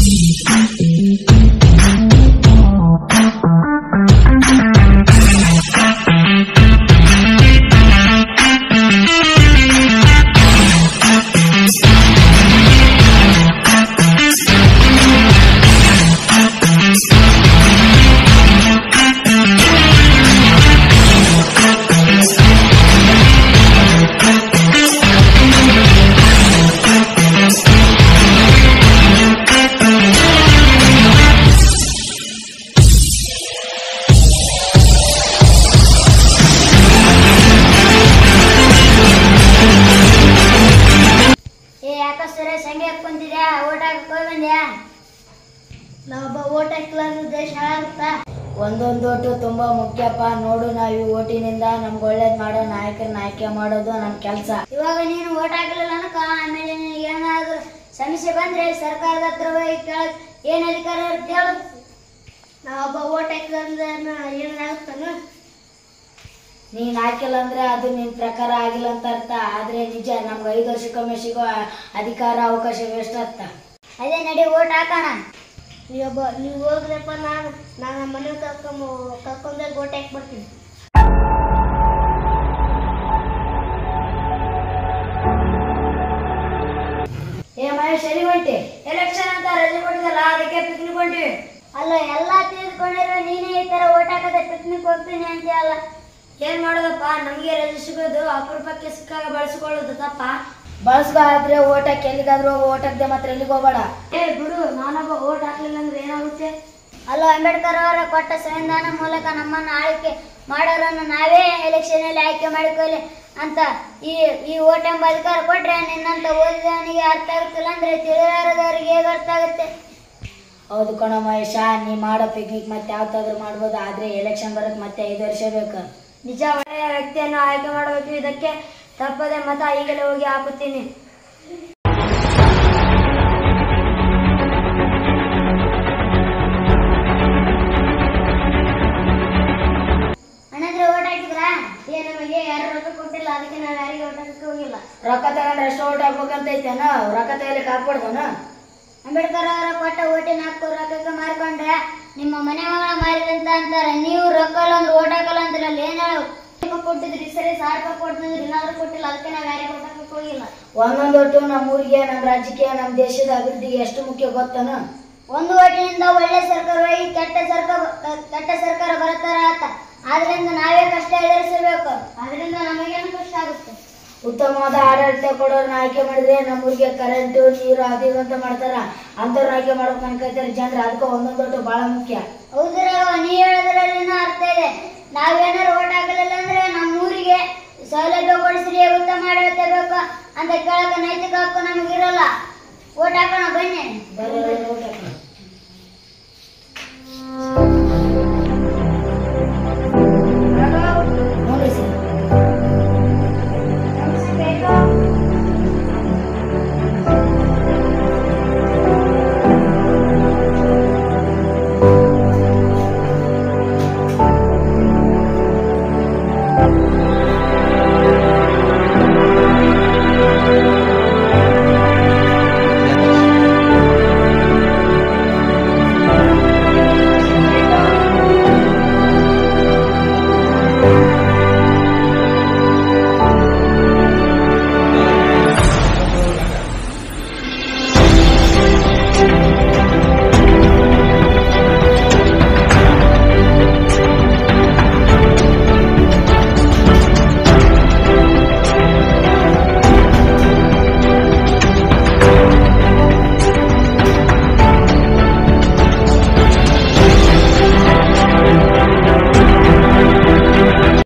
ಏ ಯಾಕ ಸುರೇಶ್ ಹಂಗೆ ಕುಂತಿದ್ಯಾ ಓಟ್ ಹಾಕಕ್ ಹೋಗಿ ಬಂದ್ಯಾ ನಾವೊಬ್ಬ ಓಟ್ ಹಾಕಿಲ್ಲ ಅಂದ್ರೆ ದೇಶ ಹಾಳಾಗುತ್ತಾ ಒಂದೊಂದು ಓಟು ತುಂಬಾ ಮುಖ್ಯಪ್ಪ ನೋಡು ನಾವು ಈ ಓಟಿನಿಂದ ನಮ್ಗೆ ಒಳ್ಳೇದ್ ಮಾಡೋ ನಾಯಕರನ್ನ ಆಯ್ಕೆ ಮಾಡೋದು ನಮ್ಮ ಕೆಲಸ ಇವಾಗ ನೀನು ಓಟ್ ಹಾಕಲಿಲ್ಲ ಅನ್ಕ ಆಮೇಲೆ ನಿನಗೆ ಏನಾದ್ರು ಸಮಸ್ಯೆ ಬಂದ್ರೆ ಸರ್ಕಾರದ ಹತ್ರ ಹೋಗಿ ಕೇಳಕ್ ಏನ್ ಅಧಿಕಾರ ಇರುತ್ತೆ ಹೇಳು ನಾವೊಬ್ಬ ಓಟ್ ಹಾಕಿಲ್ಲ ಅಂದ್ರೆ ಏನಾಗುತ್ತಾನ ನೀನ್ ಹಾಕಿಲ್ಲ ಅಂದ್ರೆ ಅದು ನಿನ್ ಪ್ರಕಾರ ಆಗಿಲ್ಲ ಅಂತ ಅರ್ಥ ಆದ್ರೆ ನಿಜ ನಮ್ಗೆ ಐದು ವರ್ಷಕ್ಕೊಮ್ಮೆ ಸಿಗೋ ಅಧಿಕಾರ ಅವಕಾಶ ವೇಸ್ಟ್ ಅರ್ಥ ಅದೇ ನಡಿ ಓಟ್ ಹಾಕೋಣ ನೀವೊಬ್ಬ ನೀವು ಹೋಗ್ರಪ್ಪ ನಾನು ನಾನು ನಮ್ಮ ಮನೆ ಕರ್ಕೊಂಬ ಕರ್ಕೊಂಡೋಗಿ ಓಟ್ ಹಾಕಿ ಬರ್ತೀನಿ ಏ ಮಹೇಶ್ ಎಲ್ಲಿ ಹೊಂಟಿ ಎಲೆಕ್ಷನ್ ಅಂತ ರಜೆ ಕೊಟ್ಟಿದ್ದಲ್ಲ ಅದಕ್ಕೆ ಪಿಕ್ನಿಕ್ ಹೊಂಟಿವಿ ಅಲ್ಲ ಎಲ್ಲ ತಿಳಿದುಕೊಂಡಿರೋ ನೀನೇ ಈ ತರ ಓಟ್ ಹಾಕದೆ ಪಿಕ್ನಿಕ್ ಹೋಗ್ತೀನಿ ಅಂತ ಅಲ್ಲ ಏನ್ ಮಾಡೋದಪ್ಪ ನಮ್ಗೆ ರಜೆ ಸಿಗೋದು ಅಪರೂಪಕ್ಕೆ ಸಿಕ್ಕಾಗ ಬಳಸ್ಕೊಳ್ಳೋದು ತಪ್ಪ ಬಳಸ್ಕೊ ಆದ್ರೆ ಓಟಕ್ಕೆ ಎಲ್ಲಿಗಾದ್ರೂ ಹೋಗೋ ಓಟಕ್ಕೆ ಮಾತ್ರ ಎಲ್ಲಿಗೆ ಹೋಗ್ಬೇಡ ಏ ಬಿಡು ನಾನೊಬ್ಬ ಓಟ್ ಹಾಕ್ಲಿಲ್ಲ ಅಂದ್ರೆ ಏನಾಗುತ್ತೆ ಅಲ್ಲ ಅಂಬೇಡ್ಕರ್ ಅವರ ಕೊಟ್ಟ ಸಂವಿಧಾನ ಮೂಲಕ ನಮ್ಮನ್ನ ಆಳ್ವಿಕೆ ಮಾಡೋರನ್ನು ನಾವೇ ಎಲೆಕ್ಷನ್ ಅಲ್ಲಿ ಆಯ್ಕೆ ಮಾಡಿಕೊಳ್ಳಿ ಅಂತ ಈ ಈ ಓಟ್ ಎಂಬ ಅಧಿಕಾರ ಕೊಟ್ರೆ ನಿನ್ನಂತ ಓದಿದವನಿಗೆ ಅರ್ಥ ಆಗುತ್ತಿಲ್ಲ ಅಂದ್ರೆ ತಿಳಿದಾರದವರಿಗೆ ಹೇಗೆ ಅರ್ಥ ಆಗುತ್ತೆ ಹೌದು ಕಣ ಮಹೇಶ ನೀ ಮಾಡೋ ಪಿಕ್ನಿಕ್ ಮತ್ತೆ ಯಾವತ್ತಾದ್ರೂ ಮಾಡ್ಬೋದು ಆದ್ರೆ ಎಲೆಕ್ಷನ್ ಬರೋಕ್ ಮತ್ತೆ ಐದು ವರ್ಷ ಬೇಕು ನಿಜ ಒಳ್ಳೆಯ ವ್ಯಕ್ತಿಯನ್ನು ಆಯ್ಕೆ ಮಾಡಬೇಕು ಇದಕ್ಕೆ ತಪ್ಪದೆ ಮತ ಈಗಲೇ ಹೋಗಿ ಹಾಕುತ್ತೀನಿ ಅಣ್ಣಾದ್ರೆ ಓಟ್ ಹಾಕಿದ್ರಾ ಏ ನಮಗೆ ಯಾರು ರೊಕ್ಕ ಕೊಟ್ಟಿಲ್ಲ ಅದಕ್ಕೆ ನಾವು ಯಾರಿಗೆ ಓಟ್ ಹಾಕಕ್ಕೆ ಹೋಗಿಲ್ಲ ರೊಕ್ಕ ತಗೊಂಡ್ರೆ ಎಷ್ಟು ಓಟ್ ಹಾಕ್ಬೇಕಂತ ಐತೇನ ರೊಕ್ಕ ತಗೊಲಿಕ್ಕೆ ಹಾಕ್ಬಿಡ್ದನ ಅಂಬೇಡ್ಕರ್ ಅವರ ಕೊಟ್ಟ ಓಟಿನ ಹಕ್ಕು ರೊಕ್ಕಕ್ಕೆ ಮಾರ್ಕೊಂಡ್ರೆ ನಿಮ್ಮ ಮನೆ ಮಗಳ ಮಾರಿದಂತ ಅಂತಾರೆ ನೀವು ರೊಕ್ಕ ಇಲ್ಲ ಅಂದ್ರೆ ಓಟ್ ಹಾಕಲ್ಲ ಅಂದ್ರಲ್ಲ ಏನ್ ಹೇಳು ರೊಕ್ಕ ಕೊಟ್ಟಿದ್ರಿ ಸರಿ ಸಾವಿರ ರೂಪಾಯಿ ಕೊಟ್ಟಿದ್ರಿ ಇನ್ನಾದ್ರೂ ಕೊಟ್ಟಿಲ್ಲ ಅದಕ್ಕೆ ನಾವು ಯಾರಿಗೆ ಓಟ್ ಹಾಕಕ್ಕೆ ಹೋಗಿಲ್ಲ ಒಂದೊಂದು ಒಟ್ಟು ನಮ್ಮ ಊರಿಗೆ ನಮ್ಮ ರಾಜ್ಯಕ್ಕೆ ನಮ್ಮ ದೇಶದ ಅಭಿವೃದ್ಧಿಗೆ ಎಷ್ಟು ಮುಖ್ಯ ಗೊತ್ತನ ಒಂದು ಓಟಿನಿಂದ ಒಳ್ಳೆ ಸರ್ಕಾರ ಹೋಗಿ ಕೆಟ್ಟ ಸರ್ಕಾರ ಕೆಟ್ಟ ಸರ್ಕಾರ ಬರುತ್ತಾರ ಆತ ಆದ್ರಿಂದ ನಾವೇ ಕಷ್ಟ ಎದುರಿಸಬೇಕು ಅದರಿಂದ ನಮಗೇನು ಕಷ್ಟ ಆಗುತ್ತೆ ಉತ್ತಮವಾದ ಆಡಳಿತ ಕೊಡೋರ್ನ ಆಯ್ಕೆ ಮಾಡಿದ್ರೆ ನಮ್ಮ ಊರಿಗೆ ಕರೆಂಟು ನೀರು ಅದು ಇದು ಅಂತ ಮಾಡ್ತಾರ ಅಂಥವ್ರನ್ನ ಆಯ್ಕೆ ಮಾಡ್ಬೇಕು ಅನ್ಕೋತಾರೆ ಜನರು ಅದಕ್ಕೆ ಒಂದೊಂದು ಒಟ್ಟು ಬಹಳ ಮುಖ್ಯ ಹೌದು ರಾಘವ ನೀ ಹೇಳೋದ್ರಲ್ಲಿನ ಅರ್ಥ ಇದೆ ನಾವೇನಾರು ಓಟ್ ಹಾಕಲಿಲ್ಲ ಅಂದ್ರೆ ನಮ್ಮ ಊರಿಗೆ ಸೌಲಭ್ಯ ಕೊಡಿಸ್ರಿ ಉತ್ತಮ ಆಡಳಿತ ಬೇಕು ಅಂತ ಕೇಳಕ ನೈತಿಕ ಹಕ್ಕು ನಮಗಿರಲ್ಲ ಓಟ್ ಹಾಕೋಣ ಬನ್ನಿ